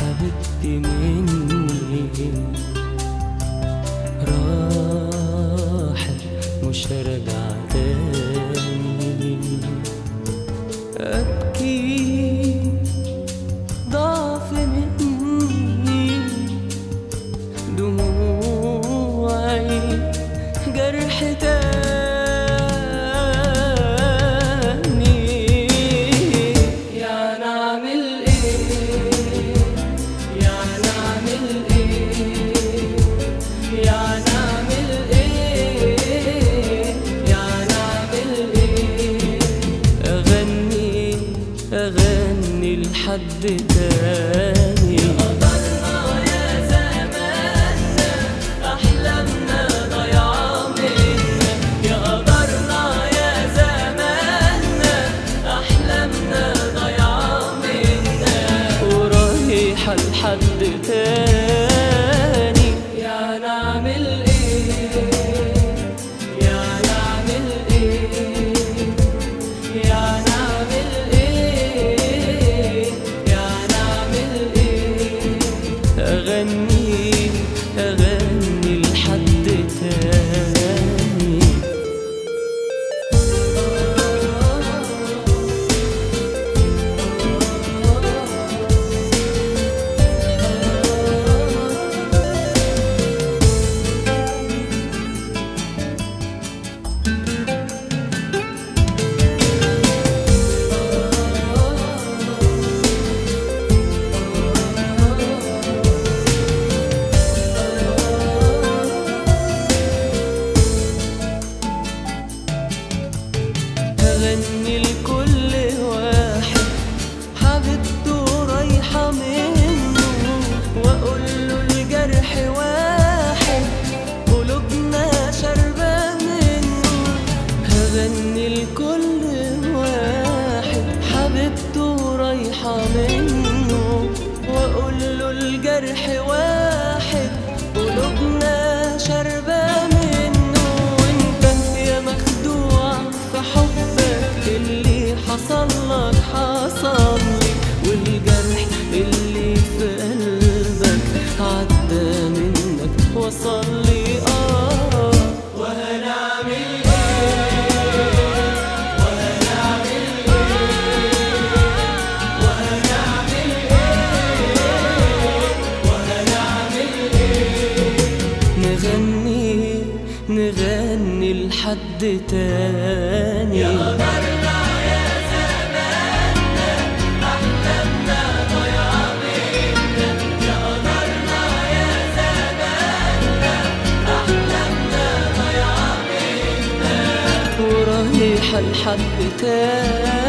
حبيبتي مني راحت مش راجعة تاني أبكي ضعف مني دموعي جرح تاني يا نعمل ايه يا نعمل ايه يا نعمل ايه يا نعمل ايه اغني اغني لحد تاني قدرنا يا زماننا احلامنا ضيعة منا يا قدرنا يا زماننا احلامنا ضيعة منا ورايحة لحد تاني يا نعمل ايه يا نعمل ايه يا نعمل ايه يا نعمل ايه اغني اغني لحد تاني هغني لكل واحد حبيبته رايحة منه وأقول له الجرح واحد قلوبنا شاربة منه هغني لكل واحد حبيبته رايحة منه وأقول له الجرح واحد قلوبنا شاربة منه وانت يا مخدوع في حبك اللي حصل لك حصل لي والجرح اللي في قلبك عدى منك وصل لي اه وهنعمل نغني نغني لحد تاني يا قدرنا يا زماننا أحلامنا ضيعة منا يا قدرنا يا زماننا أحلامنا ضيعة منا ورايحة لحد تاني